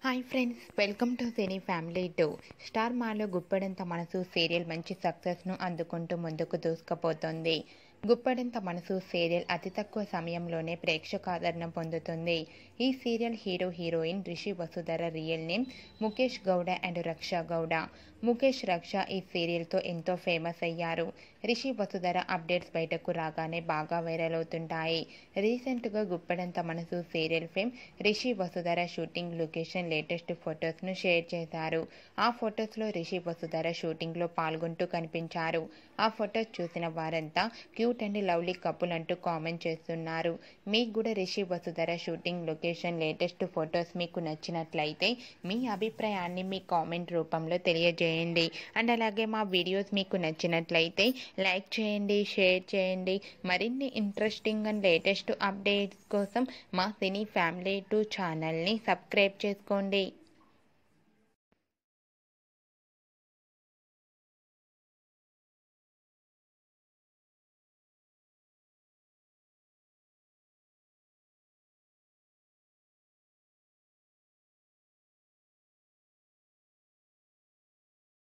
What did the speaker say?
hi friends welcome to Cine Family Two Star మాలో Guppedantha Manasu serial మంచి సక్సెస్ను అందుకుంటూ ముందుకు దూసుకుపోతుంది గుప్పడంత మనసు సీరియల్ అతి తక్కువ సమయంలోనే ప్రేక్షక ఆదరణ పొందుతుంది ఈ serial hero heroine Rishi Vasudhara real name Mukesh Gowda and Raksha Gowda Mukesh రక్ష ఈ సీరియల్తో ఎంతో ఫేమస్ అయ్యారు రిషి వసుధర అప్డేట్స్ బయటకు రాగానే బాగా వైరల్ అవుతుంటాయి రీసెంట్గా Guppedantha Manasu serial fame Rishi Vasudhara shooting location latest ఫొటోస్ను షేర్ చేశారు ఆ ఫొటోస్లో రిషి వసుధర షూటింగ్లో పాల్గొంటూ కనిపించారు ఆ ఫొటోస్ చూసిన వారంతా క్యూట్ అండ్ లవ్లీ కపుల్ అంటూ కామెంట్ చేస్తున్నారు మీకు కూడా Rishi Vasudhara shooting location latest photos మీకు నచ్చినట్లయితే మీ అభిప్రాయాన్ని మీ కామెంట్ రూపంలో తెలియజేయండి అండ్ అలాగే మా వీడియోస్ మీకు నచ్చినట్లయితే లైక్ చేయండి షేర్ చేయండి మరిన్ని ఇంట్రెస్టింగ్ అండ్ లేటెస్ట్ అప్డేట్స్ కోసం మా సినీ ఫ్యామిలీ టూ ఛానల్ని సబ్స్క్రైబ్ చేసుకోండి